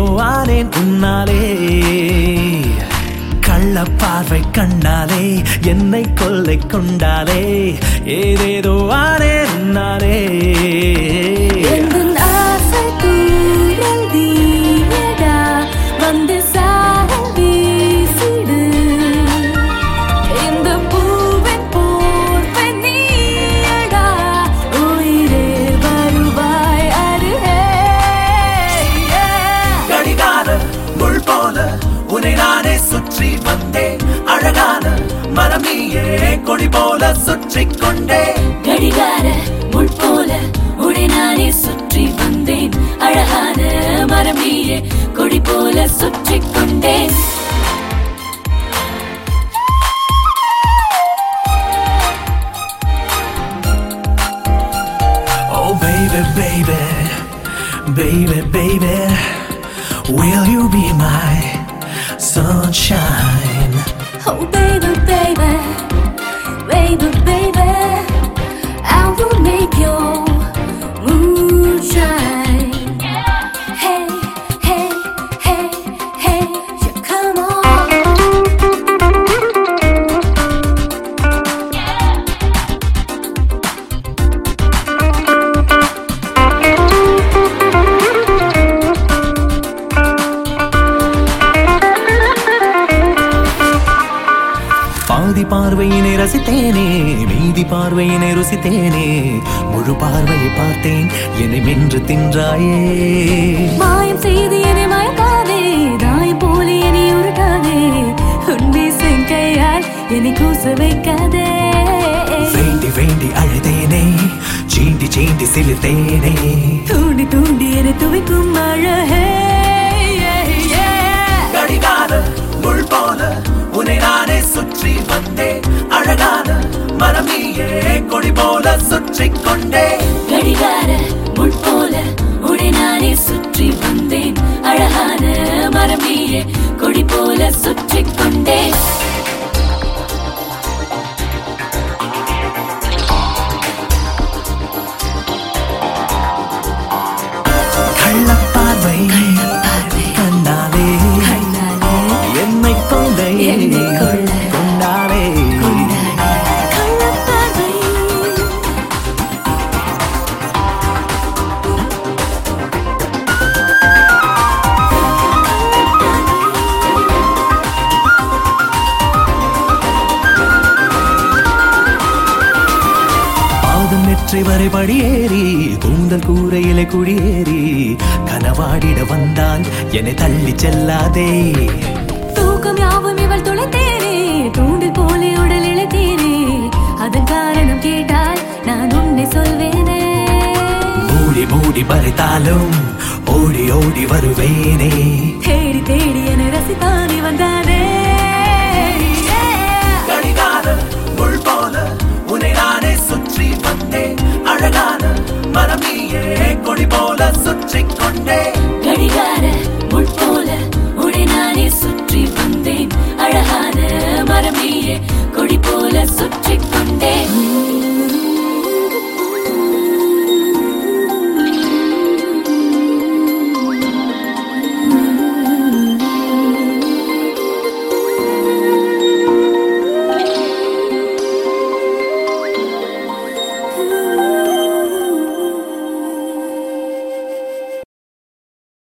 ஆனேன் உன்னாலே கள்ள பார்வை கண்ணாலே என்னை கொள்ளை கொண்டாலே ஏதேதோ ஆனேன் உன்னாலே எந்தன் ஆசை தூரல் நீயடா, வந்து சாரல் வீசிடு. இந்த பூவின் போர்வை நீயடா, உயிரே வருவாய் அருகே. Yeah. கடிகார முள் போல உன்னை நானே சுற்றி வந்தேன் அழகான மரமியே கொடி போல சுற்றி கொண்டேன் கடிகார முள் போல உடை நானே சுற்றி வந்தேன் அழகான மரமியே கொடி போல சுற்றி கொண்டேன் Oh baby, baby, baby, baby, will you be my sunshine? Oh baby, baby, baby, baby, I will make your mood shine. Hey, hey, hey, hey, yeah, come on. பாதி பார்வையினை ரசித்தேனே மீதி பார்வையினை ருசித்தேனே முழு பார்வையை பார்த்தேன் என்னை மென்று தின்றாயே மாயம் செய்து என்னை மயக்காதே தாயம் போல என்னை உருட்டாதே உன்னை செங்கையால் என்னை கூச வைக்காதே வேண்டி வேண்டி அழுதேனே சீண்டி சீண்டி சிலிர்த்தேனே தூண்டி தூண்டி என்னை துவைக்கும் அழகே கடிகார முள் போல உன்னை நானே சுற்றி வந்தேன் அழகான மரமியே கொடி போல சுற்றி கொண்டேன் கடிகார முள் போல உடை நானே சுற்றி வந்தேன் அழகான மரமியே கொடி போல சுற்றி கொண்டேன் கள்ளப்பார்வை கண்ணாலே கண்ணாலே என்னை கொண்டே என்னை கொள்ள கொண்டாலே கள்ளப்பார்வை பாதம் நெற்றி வரை படியேறி கூந்தல் கூரையிலே குடியேறி கனவாடிட வந்தால் என்னை தள்ளி செல்லாதே தூக்கம் யாவும் இவள் துளைத்தேனே தூண்டில் போலே உடல் இழைத்தேனே அதன் காரணம் கேட்டால் நான் உன்னை சொல்வேனே மூடி மூடி பறித்தாலும் ஓடி ஓடி வருவேனே தேடி தேடி என ரசித்தானே வந்தானே கடிகார முள் போல உன்னை நானே சுற்றி வந்தேன் அழகான மரமியே கொடி போல சுற்றி கொண்டேன்